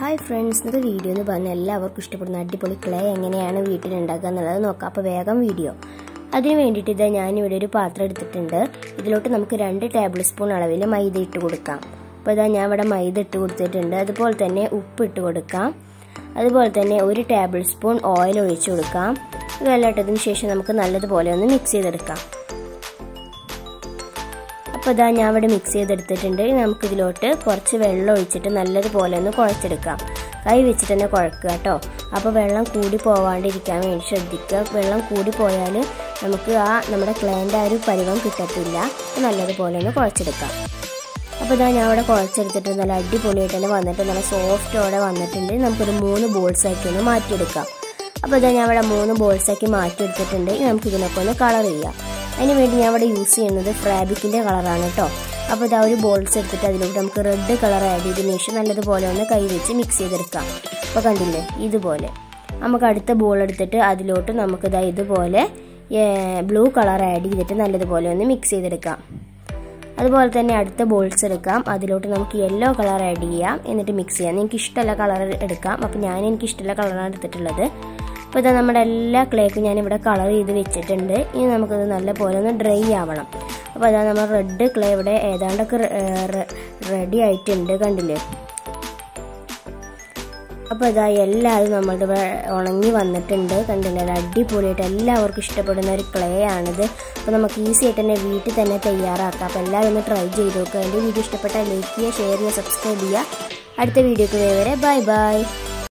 hi friends ഇന്നത്തെ video എന്ന് പറഞ്ഞാൽ എല്ലാവർക്കും ഇഷ്ടപ്പെടുന്ന അടിപൊളി ക്ലേ എങ്ങനെയാണ് വീട്ടിൽ ഉണ്ടാക്കുക എന്നുള്ളത് നോക്കാം അപ്പോൾ വേഗം വീഡിയോ അതിന് വേണ്ടിയിട്ട് ഇതാ ഞാനിവിടെ ഒരു പാത്രം എടുത്തിട്ടുണ്ട് ഇതിലോട്ട് നമുക്ക് രണ്ട് ടേബിൾ സ്പൂൺ അളവിൽ മൈദ ഇട്ട് കൊടുക്കാം അപ്പോൾ ഇതാ ഞാൻ ഇവിടെ മൈദ ഇട്ട് കൊടുത്തിട്ടുണ്ട് അതുപോലെ തന്നെ ഉപ്പ് ഇട്ട് കൊടുക്കാം അതുപോലെ തന്നെ ഒരു ടേബിൾ സ്പൂൺ ഓയിൽ ഒഴിച്ചു കൊടുക്കാം ഇതെല്ലാം ഇട്ടതിന് ശേഷം നമുക്ക് നല്ലതുപോലെ ഒന്ന് മിക്സ് ചെയ്തെടുക്കാം അപ്പോൾ ഇതാ ഞാൻ ഇവിടെ മിക്സ് ചെയ്തെടുത്തിട്ടുണ്ട് ഇനി നമുക്കിതിലോട്ട് കുറച്ച് വെള്ളം ഒഴിച്ചിട്ട് നല്ലതുപോലെ ഒന്ന് കുഴച്ചെടുക്കാം കൈ വെച്ചിട്ട് തന്നെ കുഴക്കുക കേട്ടോ അപ്പോൾ വെള്ളം കൂടി പോവാണ്ടിരിക്കാൻ വേണ്ടി ശ്രദ്ധിക്കുക വെള്ളം കൂടി പോയാൽ നമുക്ക് ആ നമ്മുടെ ക്ലേൻ്റെ ആ ഒരു പരിവം കിട്ടത്തില്ല നല്ലതുപോലെ ഒന്ന് കുഴച്ചെടുക്കാം അപ്പോൾ ഇതാ ഞാൻ ഇവിടെ കുഴച്ചെടുത്തിട്ട് നല്ല അടിപൊളിയായിട്ട് തന്നെ വന്നിട്ട് നല്ല സോഫ്റ്റോടെ വന്നിട്ടുണ്ട് നമുക്കൊരു മൂന്ന് ബോൾസ് ആക്കി ഒന്ന് മാറ്റിയെടുക്കാം അപ്പോൾ ഇതാ ഞാൻ ഇവിടെ മൂന്ന് ബോൾസ് ആക്കി മാറ്റിയെടുത്തിട്ടുണ്ട് ഇനി നമുക്ക് ഇതിനൊക്കെ ഒന്ന് കളർ ചെയ്യാം അതിന് വേണ്ടി ഞാൻ ഇവിടെ യൂസ് ചെയ്യുന്നത് ഫ്രാബിക്കിൻ്റെ കളറാണ് കേട്ടോ അപ്പോൾ ഇതാ ഒരു ബോൾസ് എടുത്തിട്ട് അതിലോട്ട് നമുക്ക് റെഡ് കളർ ആഡ് ചെയ്തതിന് ശേഷം നല്ലതുപോലെ ഒന്ന് കൈ വെച്ച് മിക്സ് ചെയ്തെടുക്കാം അപ്പോൾ കണ്ടില്ലേ ഇതുപോലെ നമുക്ക് അടുത്ത ബോൾ എടുത്തിട്ട് അതിലോട്ട് നമുക്കിതാ ഇതുപോലെ ബ്ലൂ കളർ ആഡ് ചെയ്തിട്ട് നല്ലതുപോലെ ഒന്ന് മിക്സ് ചെയ്തെടുക്കാം അതുപോലെ തന്നെ അടുത്ത ബോൾസ് എടുക്കാം അതിലോട്ട് നമുക്ക് യെല്ലോ കളർ ആഡ് ചെയ്യാം എന്നിട്ട് മിക്സ് ചെയ്യാം നിങ്ങൾക്ക് ഇഷ്ടമുള്ള കളർ എടുക്കാം അപ്പോൾ ഞാൻ എനിക്ക് ഇഷ്ടമുള്ള കളറാണ് എടുത്തിട്ടുള്ളത് അപ്പോൾ ഇതാ നമ്മുടെ എല്ലാ ക്ലേക്കും ഞാനിവിടെ കളർ ചെയ്ത് വെച്ചിട്ടുണ്ട് ഇനി നമുക്കത് നല്ല പോലെ ഒന്ന് ഡ്രൈ ആവണം അപ്പോൾ അതാ നമ്മൾ റെഡ് ക്ലേ ഇവിടെ ഏതാണ്ടൊക്കെ റെഡി ആയിട്ടുണ്ട് കണ്ടില്ലേ അപ്പോൾ ഇതാ എല്ലാവരും നമ്മളുടെ ഇവിടെ ഉണങ്ങി വന്നിട്ടുണ്ട് കണ്ടില്ല അടിപൊളിയായിട്ട് എല്ലാവർക്കും ഇഷ്ടപ്പെടുന്ന ഒരു ക്ലേ ആണിത് അപ്പോൾ നമുക്ക് ഈസി ആയിട്ട് തന്നെ വീട്ടിൽ തന്നെ തയ്യാറാക്കാം അപ്പോൾ എല്ലാവരും ഒന്ന് ട്രൈ ചെയ്ത് നോക്കുക എൻ്റെ വീഡിയോ ഇഷ്ടപ്പെട്ടാൽ ലൈക്ക് ചെയ്യുക ഷെയർ ചെയ്യുക സബ്സ്ക്രൈബ് ചെയ്യുക അടുത്ത വീഡിയോക്ക് വരെ ബൈ ബൈ